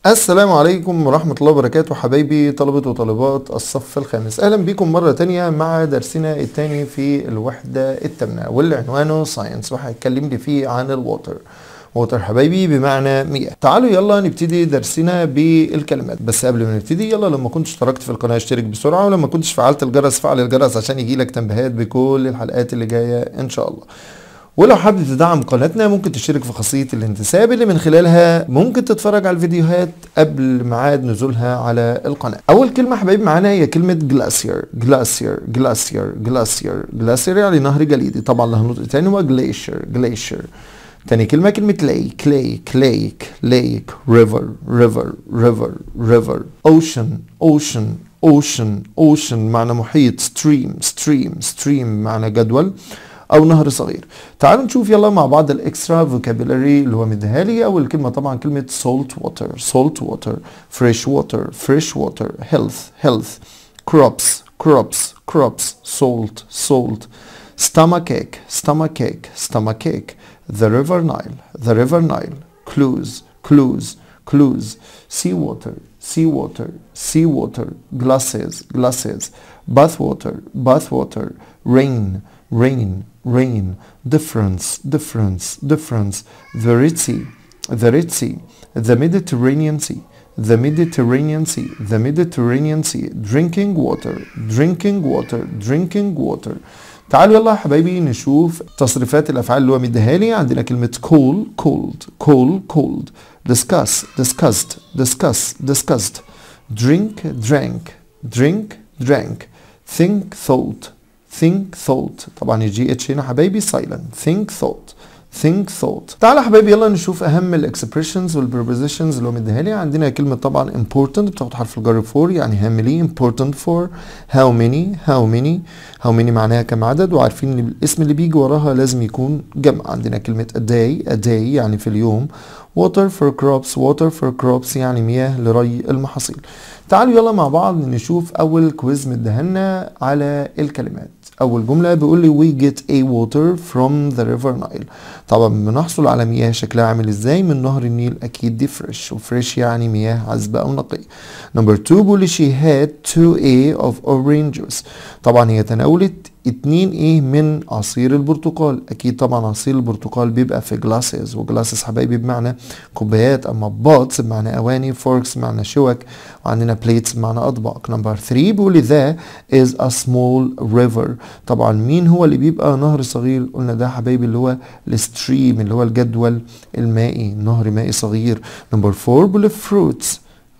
السلام عليكم ورحمة الله وبركاته حبايبي طلبة وطالبات الصف الخامس أهلا بكم مرة تانية مع درسنا التاني في الوحدة الثامنة واللي عنوانه ساينس وهيتكلم لي فيه عن الووتر ووتر حبايبي بمعنى مياه تعالوا يلا نبتدي درسنا بالكلمات بس قبل ما نبتدي يلا لما كنت اشتركت في القناة اشترك بسرعة ولما كنتش فعلت الجرس فعل الجرس عشان يجيلك تنبيهات بكل الحلقات اللي جاية ان شاء الله ولو حابب تدعم قناتنا ممكن تشترك في خاصية الانتساب اللي من خلالها ممكن تتفرج على الفيديوهات قبل ميعاد نزولها على القناة أول كلمة حبايبي معانا هي كلمة جلاسير جلاسير جلاسير جلاسير جلاسير يعني نهر جليدي طبعا لها نطق تاني هو جليشر جليشر تاني كلمة كلمة ليك ليك ليك ليك ريفر ريفر ريفر ريفر اوشن اوشن اوشن اوشن معنى محيط ستريم ستريم ستريم معنى جدول او نهر صغير تعالوا نشوف يلا مع بعض الاكسترا فوكابولاري اللي هو مديها لي اول كلمه طبعا كلمه salt water salt water fresh water fresh water health health crops crops crops salt salt stomach ache stomach ache stomach ache the river nile the river nile clues clues clues sea water sea water sea water glasses glasses bath water bath water rain rain rain difference difference difference the Red Sea the Red Sea the Mediterranean Sea the Mediterranean Sea the Mediterranean Sea drinking water drinking water drinking water تعالوا يلا يا حبايبي نشوف تصريفات الافعال اللي هو مديها لي عندنا كلمه cool cold cool cold discuss discussed discuss discussed drink drank drink drank think thought think thought طبعا الجي اتش هنا حبايبي silent think thought think thought تعالى حبايبي يلا نشوف اهم الاكسبريشنز والبريبوزيشنز اللي هو مديها لي عندنا كلمه طبعا important بتاخد حرف الجر for يعني هام لي important for how many how many how many معناها كم عدد وعارفين ان الاسم اللي بيجي وراها لازم يكون جمع عندنا كلمه a day a day يعني في اليوم water for crops water for crops يعني مياه لري المحاصيل تعالوا يلا مع بعض نشوف اول كويز مدهنا على الكلمات اول جمله بيقول لي we get a water from the river Nile طبعا بنحصل على مياه شكلها عامل ازاي من نهر النيل اكيد دي فريش وفريش يعني مياه عذبه او نقيه نمبر 2 بيقول لي she had 2 a of orange juice طبعا هي تناولت 2 ايه من عصير البرتقال اكيد طبعا عصير البرتقال بيبقى في جلاسز وجلاسز حبايبي بمعنى كوبايات اما باتس بمعنى اواني فوركس بمعنى شوك وعندنا بليتس بمعنى اطباق نمبر 3 بيقول لي ذا is a small river طبعا مين هو اللي بيبقى نهر صغير قلنا ده حبايبي اللي هو الستريم اللي هو الجدول المائي نهر مائي صغير نمبر 4 بيقول fruits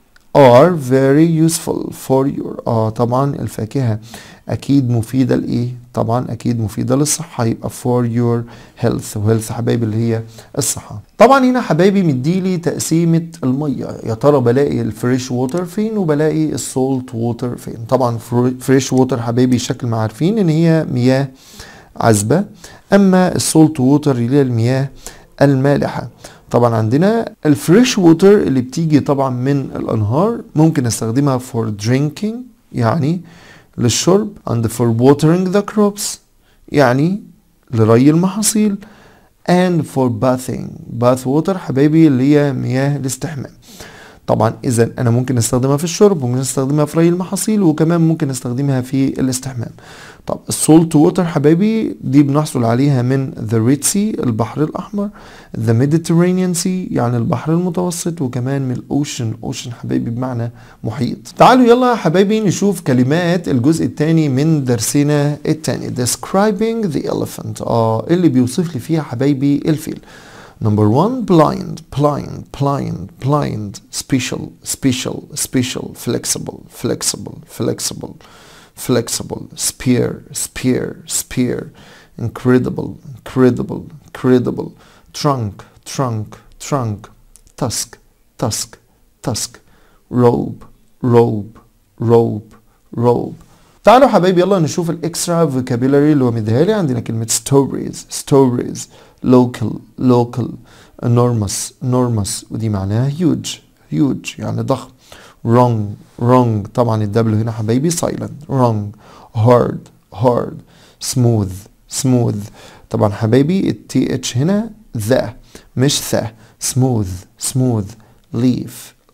are very useful for your اه طبعا الفاكهة اكيد مفيدة لايه طبعا اكيد مفيدة للصحة يبقى for your health وهيلث حبايبي اللي هي الصحة طبعا هنا حبايبي مديلي تقسيمة المية يا ترى بلاقي الفريش ووتر فين وبلاقي السولت ووتر فين طبعا فريش ووتر حبايبي شكل ما عارفين ان هي مياه عذبة اما السولت ووتر اللي هي المياه المالحة طبعا عندنا الفريش ووتر اللي بتيجي طبعا من الانهار ممكن استخدمها for drinking يعني للشرب and for watering the crops يعني لري المحاصيل and for bathing bath water حبايبي اللي هي مياه الاستحمام طبعا اذا انا ممكن استخدمها في الشرب وممكن استخدمها في ري المحاصيل وكمان ممكن استخدمها في الاستحمام طب السولت ووتر حبايبي دي بنحصل عليها من ذا ريد سي البحر الاحمر ذا ميديترينيان سي يعني البحر المتوسط وكمان من الاوشن اوشن حبايبي بمعنى محيط تعالوا يلا يا حبايبي نشوف كلمات الجزء الثاني من درسنا الثاني describing the elephant اه اللي بيوصف لي فيها حبايبي الفيل Number one, blind, blind, blind, blind, special, special, special, flexible, flexible, flexible, flexible, spear, spear, spear, incredible, incredible, incredible, trunk, trunk, trunk, tusk, tusk, tusk, robe, robe, robe, robe. تعالوا حبايبي يلا نشوف الاكسترا فوكابيلاري اللي هو مديها لي عندنا كلمة stories stories local local enormous enormous ودي معناها huge huge يعني ضخم wrong wrong طبعا الدبل هنا حبايبي silent wrong hard hard smooth smooth طبعا حبايبي التي اتش هنا ذا مش ذا smooth smooth leaf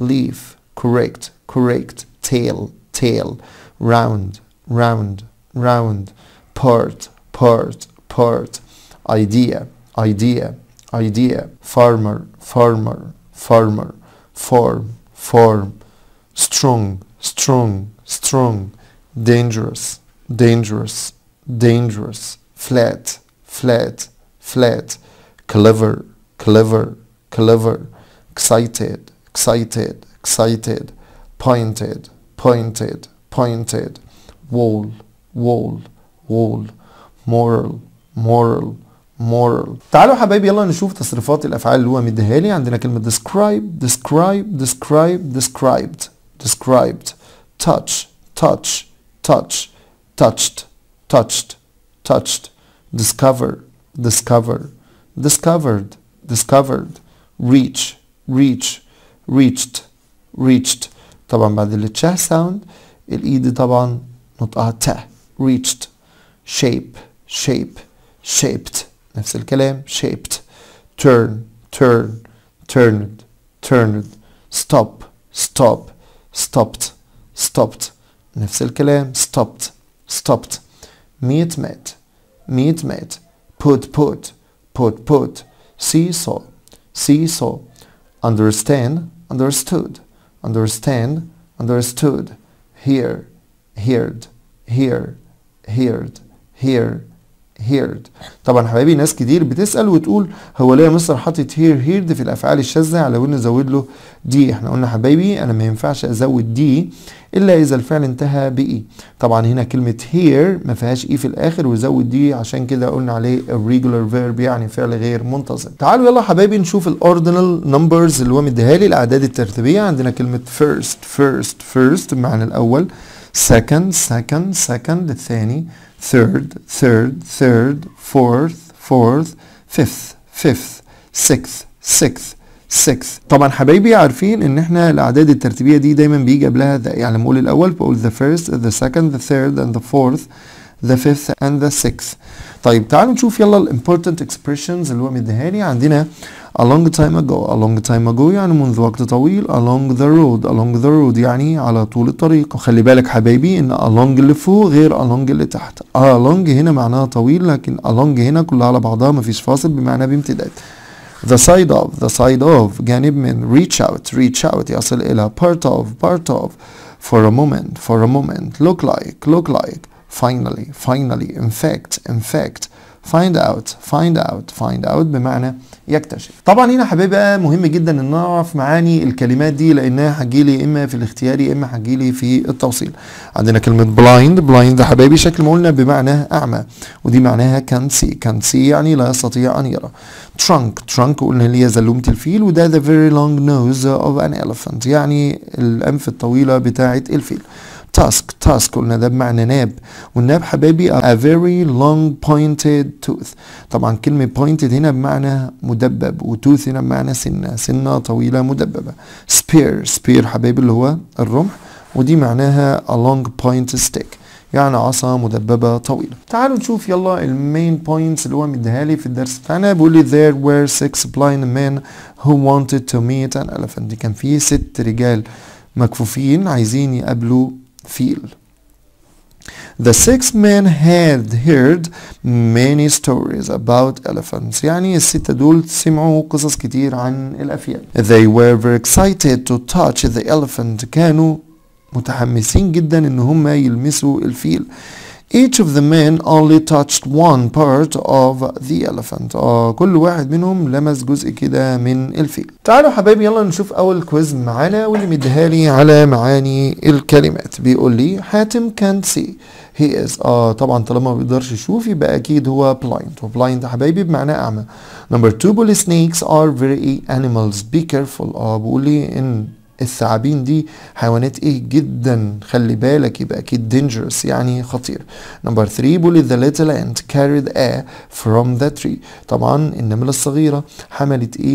leaf correct correct tail tail round round round part part part idea idea idea farmer farmer farmer form form strong strong strong dangerous dangerous dangerous flat flat flat clever clever clever excited excited excited pointed pointed pointed wall wall wall moral moral moral تعالوا حبايبي يلا نشوف تصريفات الافعال اللي هو مديها لي عندنا كلمه describe describe describe described described touch touch touch touched touched touched discover discover discovered discovered reach reach reached reached طبعا بعد التشاه ساوند الايد طبعا نطقها ت reached shape shape shaped نفس الكلام shaped turn turn turned turned stop stop stopped stopped نفس الكلام stopped stopped meet met meet met put put put put seesaw seesaw understand understood understand understood hear heard hear heard hear heard طبعا حبايبي ناس كتير بتسأل وتقول هو ليه يا مستر حاطط هير هيرد في الافعال الشاذة على ون نزود له دي احنا قلنا حبايبي انا ما ينفعش ازود دي الا اذا الفعل انتهى باي طبعا هنا كلمة هير ما فيهاش اي في الاخر وزود دي عشان كده قلنا عليه irregular verb يعني فعل غير منتظم تعالوا يلا حبايبي نشوف الاوردينال نمبرز اللي هو مديها لي الاعداد الترتيبية عندنا كلمة first first first بمعنى الاول second second second الثاني third third third fourth fourth fifth fifth sixth sixth sixth طبعا حبايبي عارفين ان احنا الاعداد الترتيبيه دي دايما بيجي قبلها the يعني لما اقول الاول بقول the first the second the third and the fourth the fifth and the sixth طيب تعالوا نشوف يلا ال important expressions اللي هو مديها لي عندنا a long time ago a long time ago يعني منذ وقت طويل along the road along the road يعني على طول الطريق وخلي بالك حبايبي ان along اللي فوق غير along اللي تحت along هنا معناها طويل لكن along هنا كلها على بعضها مفيش فاصل بمعنى بامتداد the side of the side of جانب من reach out reach out يصل إلى part of part of for a moment for a moment look like look like finally finally in fact in fact find out find out find out بمعنى يكتشف طبعا هنا حبايبي بقى مهم جدا ان نعرف معاني الكلمات دي لانها هتجيلي اما في الاختياري اما هتجيلي في التوصيل عندنا كلمة blind blind يا حبايبي شكل ما قلنا بمعنى اعمى ودي معناها can see can see يعني لا يستطيع ان يرى trunk trunk قلنا اللي هي زلومة الفيل وده the very long nose of an elephant يعني الانف الطويلة بتاعة الفيل تاسك تاسك قلنا ده بمعنى ناب والناب حبايبي a very long pointed tooth طبعا كلمة pointed هنا بمعنى مدبب وتوث هنا بمعنى سنة سنة طويلة مدببة spear spear حبايبي اللي هو الرمح ودي معناها a long pointed stick يعني عصا مدببة طويلة تعالوا نشوف يلا المين بوينتس اللي هو مديها لي في الدرس بتاعنا بيقول لي there were six blind men who wanted to meet an elephant دي كان في ست رجال مكفوفين عايزين يقابلوا فيل The six men had heard many stories about elephants يعني الستة دول سمعوا قصص كتير عن الأفيال They were very excited to touch the elephant كانوا متحمسين جدا ان هم يلمسوا الفيل Each of the men only touched one part of the elephant. آه كل واحد منهم لمس جزء كده من الفيل. تعالوا حبايبي يلا نشوف أول كويز معانا واللي مديها لي على معاني الكلمات. بيقول لي حاتم can't see. He is آه طبعا طالما ما بيقدرش يشوف يبقى أكيد هو blind. وblind حبايبي بمعنى أعمى. Number two بيقول snakes are very animals. Be careful. آه بيقول لي إن الثعابين دي حيوانات ايه جدا خلي بالك يبقى اكيد dangerous يعني خطير نمبر 3 بيقول the little ant carried a from the tree طبعا النملة الصغيرة حملت ايه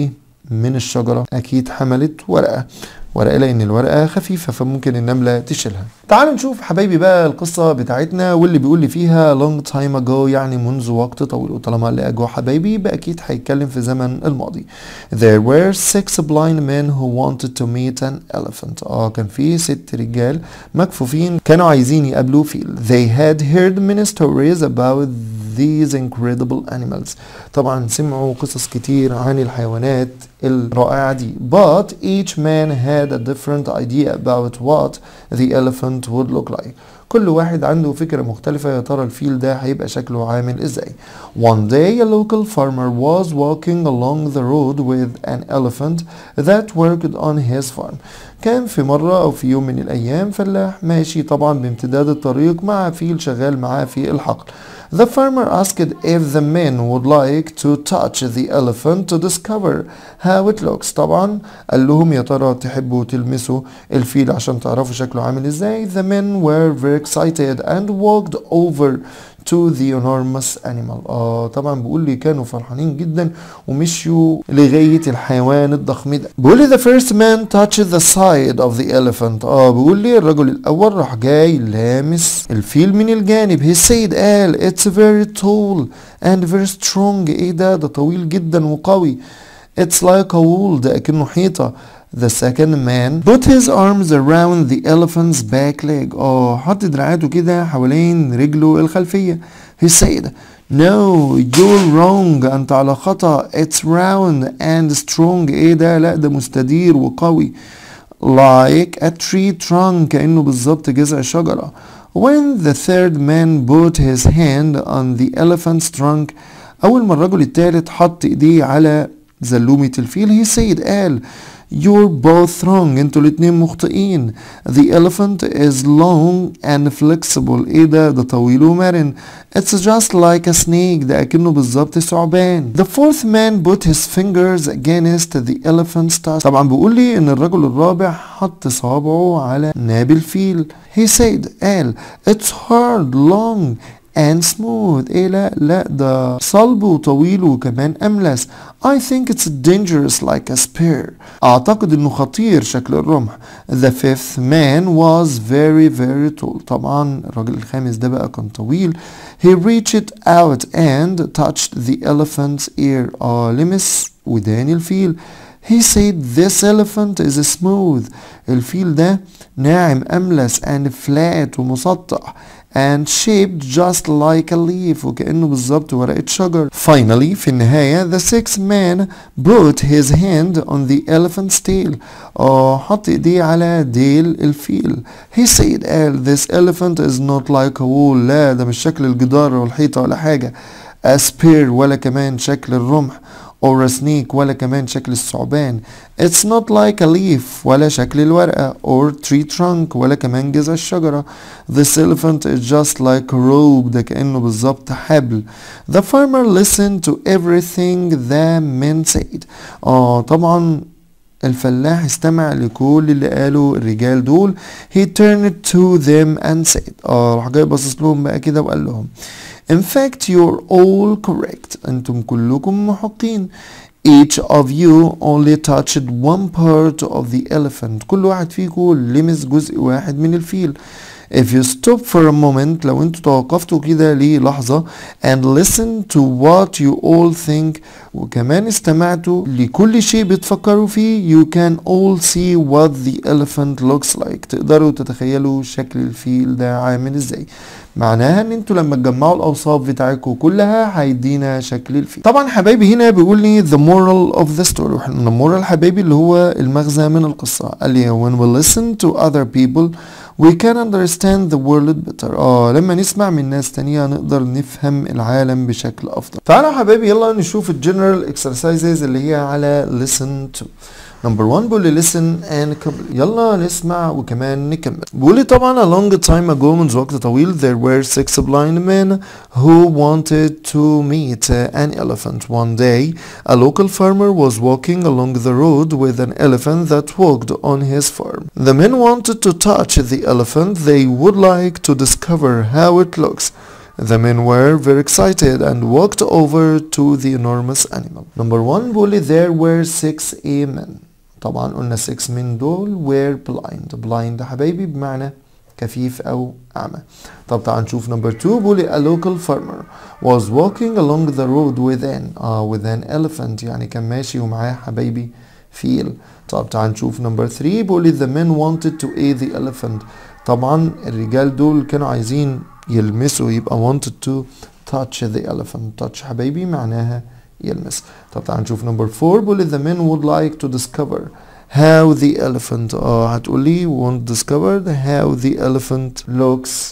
من الشجرة أكيد حملت ورقة ورقة لأن الورقة خفيفة فممكن النملة تشيلها تعالوا نشوف حبايبي بقى القصة بتاعتنا واللي بيقول لي فيها long time ago يعني منذ وقت طويل وطالما اللي أجو حبايبي يبقى أكيد هيتكلم في زمن الماضي There were six blind men who wanted to meet an elephant اه كان في ست رجال مكفوفين كانوا عايزين يقابلوا فيل They had heard many stories about these incredible animals طبعا سمعوا قصص كتير عن الحيوانات الرائعة دي but each man had a different idea about what the elephant would look like كل واحد عنده فكرة مختلفة يا ترى الفيل ده هيبقى شكله عامل ازاي One day a local farmer was walking along the road with an elephant that worked on his farm كان في مرة أو في يوم من الأيام فلاح ماشي طبعا بامتداد الطريق مع فيل شغال معاه في الحقل The farmer asked if the men would like to touch the elephant to discover how it looks. طبعا قال لهم يا ترى تحبوا تلمسوا الفيل عشان تعرفوا شكله عامل ازاي. The men were very excited and walked over to the enormous animal. اه طبعا بيقول لي كانوا فرحانين جدا ومشيوا لغاية الحيوان الضخم ده. بيقول لي the first man touched the side of the elephant. اه بيقول لي الرجل الأول راح جاي لامس الفيل من الجانب. He said قال it's very tall and very strong. ايه ده ده طويل جدا وقوي. It's like a wall ده أكنه حيطة. The second man put his arms around the elephant's back leg. اه حط دراعاته كده حوالين رجله الخلفية. He said, No, you're wrong. أنت على خطأ. It's round and strong. إيه ده؟ لا ده مستدير وقوي. Like a tree trunk. كأنه بالظبط جذع شجرة. When the third man put his hand on the elephant's trunk أول ما الرجل الثالث حط إيديه على زلومة الفيل he said قال You're both wrong انتوا الاتنين مخطئين The elephant is long and flexible ايه ده ده طويل ومرن It's just like a snake ده اكنه بالظبط ثعبان The fourth man put his fingers against the elephant's tusk طبعا بيقول لي ان الرجل الرابع حط صابعه على ناب الفيل He said قال It's hard long and smooth ايه لا لا ده صلب وطويل وكمان املس I think it's dangerous like a spear اعتقد انه خطير شكل الرمح The fifth man was very very tall طبعا الراجل الخامس ده بقى كان طويل He reached out and touched the elephant's ear اه لمس ودان الفيل He said this elephant is smooth الفيل ده ناعم أملس and flat ومسطح and shaped just like a leaf وكأنه بالظبط ورقة شجر. Finally في النهاية the sixth man put his hand on the elephant's tail. آه حط ايديه على ديل الفيل. He said قال this elephant is not like a wall لا ده مش شكل الجدار والحيطة ولا حاجة. A spear ولا كمان شكل الرمح. or a snake ولا كمان شكل الثعبان it's not like a leaf ولا شكل الورقة or tree trunk ولا كمان جذع الشجرة this elephant is just like a rope ده كأنه بالظبط حبل the farmer listened to everything the men said اه طبعا الفلاح استمع لكل اللي قاله الرجال دول he turned to them and said اه راح جاي باصص لهم بقى كده وقال لهم In fact you're all correct انتم كلكم محقين Each of you only touched one part of the elephant كل واحد فيكم لمس جزء واحد من الفيل If you stop for a moment لو انتوا توقفتوا كده للحظة and listen to what you all think وكمان استمعتوا لكل شيء بتفكروا فيه you can all see what the elephant looks like تقدروا تتخيلوا شكل الفيل ده عامل ازاي معناها ان انتوا لما تجمعوا الاوصاف بتاعتكم كلها هيدينا شكل الفيل طبعا حبايبي هنا بيقول لي the moral of the story واحنا المورال حبايبي اللي هو المغزى من القصة قال لي when we listen to other people we can understand the world better اه لما نسمع من ناس تانية نقدر نفهم العالم بشكل افضل تعالوا حبايبي يلا نشوف الجنرال exercises اللي هي على listen to نمبر 1 بيقول لي listen and كمل يلا نسمع وكمان نكمل بيقول لي طبعا a long time ago منذ وقت طويل there were six blind men who wanted to meet an elephant one day a local farmer was walking along the road with an elephant that walked on his farm the men wanted to touch the elephant they would like to discover how it looks The men were very excited and walked over to the enormous animal. Number one بيقول لي there were six men. طبعا قلنا six men دول were blind. blind حبايبي بمعنى كفيف أو أعمى. طب تعال نشوف number two بيقول لي a local farmer was walking along the road with an آه with an elephant يعني كان ماشي ومعاه حبايبي فيل. طب تعال نشوف number three بيقول لي the men wanted to eat the elephant. طبعا الرجال دول كانوا عايزين يلمسوا يبقى wanted to touch the elephant touch حبايبي معناها يلمس طب تعال نشوف number four بيقول the men would like to discover how the elephant اه هتقولي want discovered how the elephant looks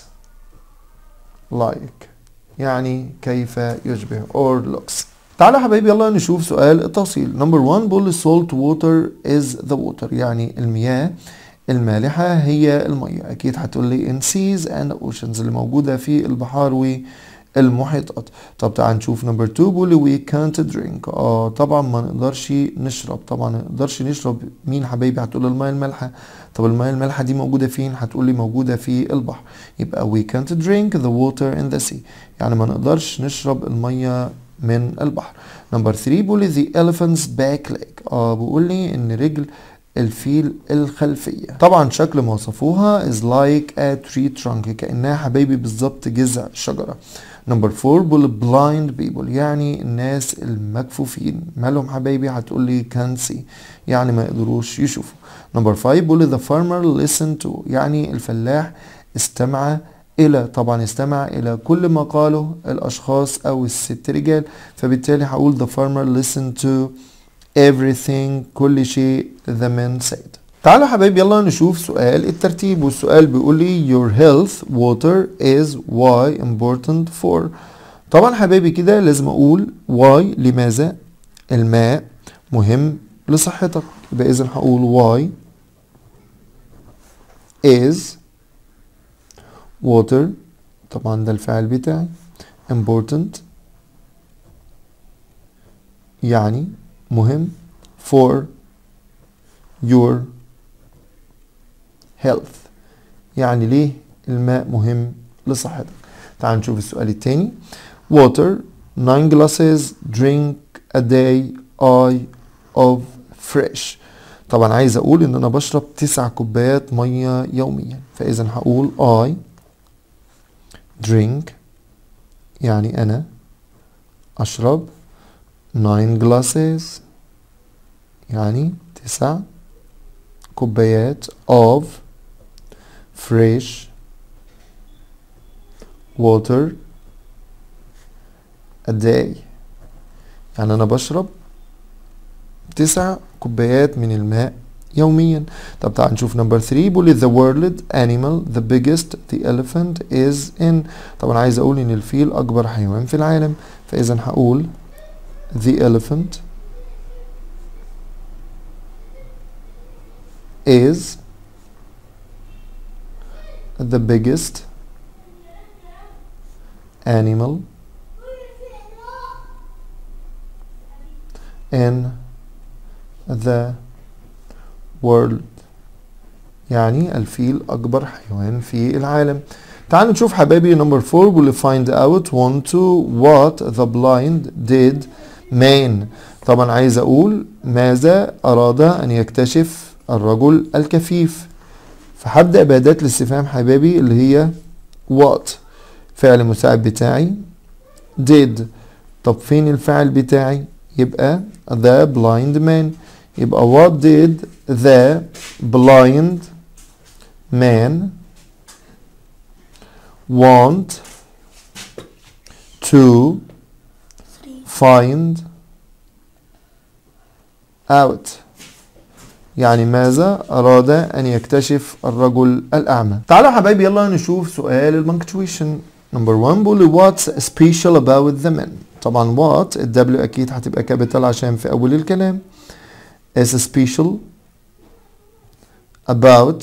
like يعني كيف يشبه or looks تعالى حبايبي يلا نشوف سؤال التوصيل number one بيقول salt water is the water يعني المياه المالحة هي المية أكيد هتقول لي in seas and oceans اللي موجودة في البحار والمحيطات طب تعال نشوف نمبر 2 بيقول لي we can't drink اه طبعا ما نقدرش نشرب طبعا ما نقدرش نشرب مين حبايبي هتقول لي المية المالحة طب المية المالحة دي موجودة فين هتقول لي موجودة في البحر يبقى we can't drink the water in the sea يعني ما نقدرش نشرب المية من البحر نمبر 3 بيقول لي the elephant's back leg اه بيقول لي ان رجل الفيل الخلفية طبعا شكل ما وصفوها is like a tree trunk كأنها حبايبي بالظبط جذع شجرة نمبر 4 بيقول blind people يعني الناس المكفوفين مالهم حبايبي هتقول لي can see يعني ما يقدروش يشوفوا نمبر 5 بيقول the farmer listen to يعني الفلاح استمع إلى طبعا استمع إلى كل ما قاله الأشخاص أو الست رجال فبالتالي هقول the farmer listened to everything كل شيء the men said تعالوا حبايبي يلا نشوف سؤال الترتيب والسؤال بيقول لي your health water is why important for طبعا حبايبي كده لازم اقول why لماذا الماء مهم لصحتك يبقى اذا هقول why is water طبعا ده الفعل بتاعي important يعني مهم for your health يعني ليه الماء مهم لصحتك تعال نشوف السؤال التاني water 9 glasses drink a day I of fresh طبعا عايز اقول ان انا بشرب تسع كوبايات مية يوميا فاذا هقول I drink يعني انا اشرب 9 glasses يعني تسع كوبايات of fresh water a day يعني أنا بشرب تسع كوبايات من الماء يوميا طب تعال نشوف نمبر 3 بيقول لي the world animal the biggest the elephant is in طبعا عايز اقول ان الفيل اكبر حيوان في العالم فاذا هقول the elephant is the biggest animal in the world يعني الفيل أكبر حيوان في العالم تعالوا نشوف حبايبي نمبر 4 بيقول find out want to what the blind did mean طبعا عايز أقول ماذا أراد أن يكتشف الرجل الكفيف فهبدأ بأداة الاستفهام حبايبي اللي هي what فعل مساعد بتاعي did طب فين الفعل بتاعي يبقى the blind man يبقى what did the blind man want to find out يعني ماذا أراد أن يكتشف الرجل الأعمى تعالوا حبايبي يلا نشوف سؤال البنكتويشن نمبر 1 بيقول what's special about the men طبعا what الدبليو أكيد هتبقى كابيتال عشان في أول الكلام is special about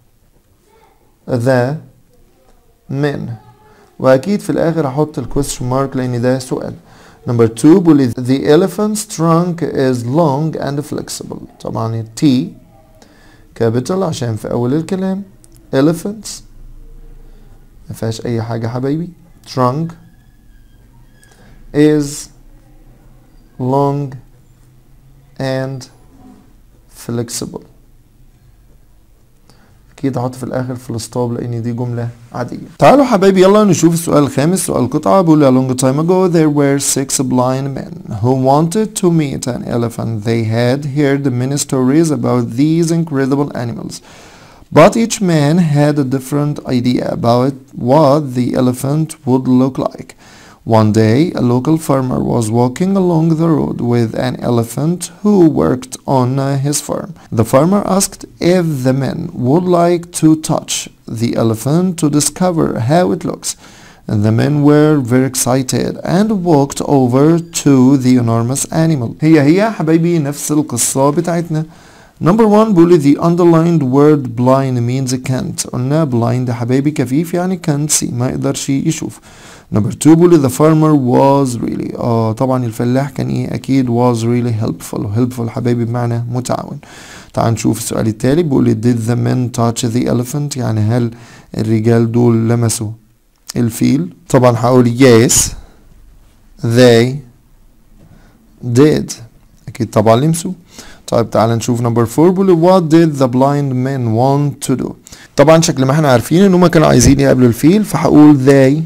the men وأكيد في الآخر هحط الكويستشن مارك لأن ده سؤال نمبر 2 بيقول the elephant's trunk is long and flexible طبعا T كابيتال عشان في أول الكلام elephants ما فيهاش أي حاجة حبايبي trunk is long and flexible اكيد هحط في الاخر فول ستوب لان دي جمله عاديه تعالوا حبايبي يلا نشوف السؤال الخامس سؤال قطعه بيقول a long time ago there were six blind men who wanted to meet an elephant they had heard many stories about these incredible animals but each man had a different idea about what the elephant would look like one day, a local farmer was walking along the road with an elephant who worked on uh, his farm. The farmer asked if the men would like to touch the elephant to discover how it looks. And the men were very excited and walked over to the enormous animal. هي هي حبايبي نفس القصة بتاعتنا. Number one بيقول the underlined word blind means can't. قلنا blind حبايبي كفيف يعني can't see ما يقدرش يشوف. نمبر 2 بيقول the farmer was really اه طبعا الفلاح كان ايه اكيد was really helpful helpful حبايبي بمعنى متعاون تعال نشوف السؤال التالي بيقول did the men touch the elephant يعني هل الرجال دول لمسوا الفيل طبعا هقول yes they did اكيد طبعا لمسوا طيب تعال نشوف نمبر 4 بيقول what did the blind men want to do طبعا شكل ما احنا عارفين ان هم كانوا عايزين يقابلوا الفيل فهقول they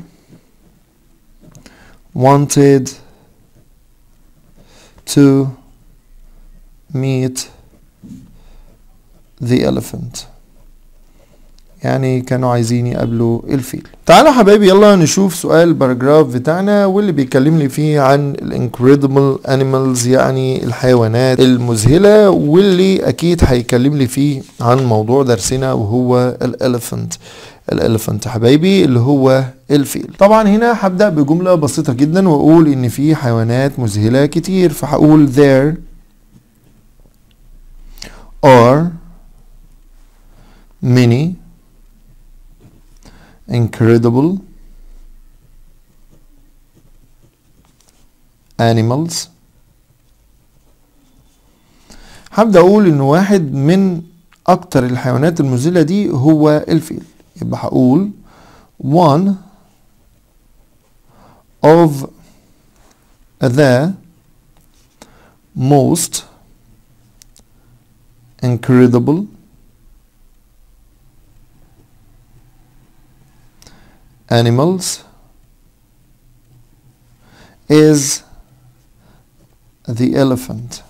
wanted to meet the elephant يعني كانوا عايزين يقابلوا الفيل تعالوا حبايبي يلا نشوف سؤال الباراجراف بتاعنا واللي بيكلم لي فيه عن الانكريدبل انيمالز يعني الحيوانات المذهلة واللي اكيد هيكلم لي فيه عن موضوع درسنا وهو الاليفنت الاليفنت حبايبي اللي هو الفيل طبعا هنا هبدأ بجملة بسيطة جدا واقول ان في حيوانات مذهلة كتير فهقول there are many incredible animals هبدأ أقول إن واحد من أكتر الحيوانات المذهلة دي هو الفيل يبقى هقول one of the most incredible animals is the elephant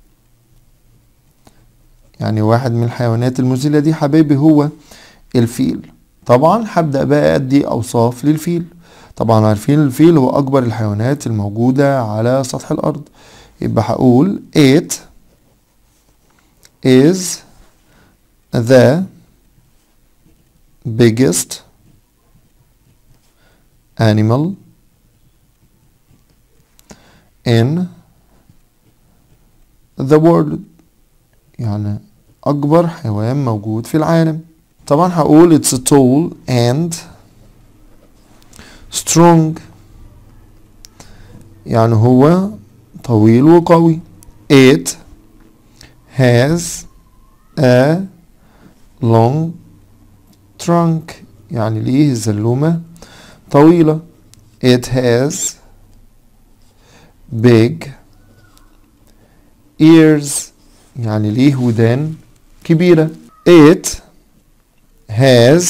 يعني واحد من الحيوانات المذهلة دي حبايبي هو الفيل طبعا هبدأ بقى أدي أوصاف للفيل طبعا عارفين الفيل هو أكبر الحيوانات الموجودة على سطح الأرض يبقى هقول it is the biggest animal in the world يعني أكبر حيوان موجود في العالم طبعا هقول it's tall and strong يعني هو طويل وقوي it has a long trunk يعني ليه زلومة طويلة it has big ears يعني ليه ودان كبيرة it has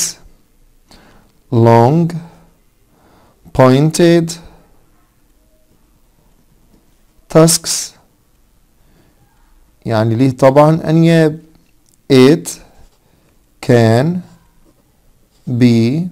long pointed tusks يعني ليه طبعا أنياب it can be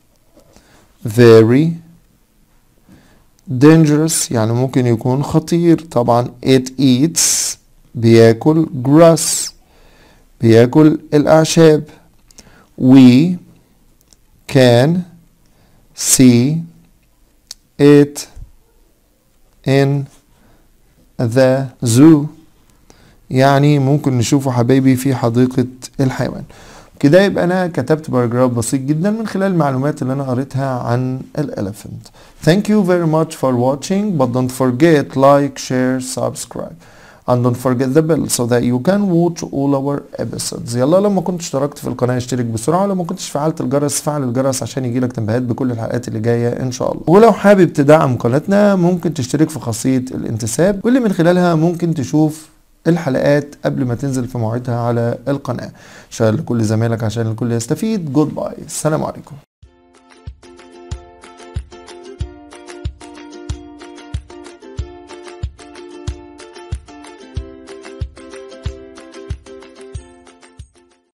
very dangerous يعني ممكن يكون خطير طبعا it eats بياكل grass بياكل الأعشاب we can see it in the zoo يعني ممكن نشوفه حبايبي في حديقة الحيوان كده يبقى انا كتبت باراجراف بسيط جدا من خلال المعلومات اللي انا قريتها عن الاليفنت Thank you very much for watching but don't forget like share subscribe and don't forget the bell so that you can watch all our episodes يلا لما كنت اشتركت في القناة اشترك بسرعة ولما كنتش فعلت الجرس فعل الجرس عشان يجيلك تنبيهات بكل الحلقات اللي جاية ان شاء الله ولو حابب تدعم قناتنا ممكن تشترك في خاصية الانتساب واللي من خلالها ممكن تشوف الحلقات قبل ما تنزل في موعدها على القناة شكرا لكل زمايلك عشان الكل يستفيد جود باي السلام عليكم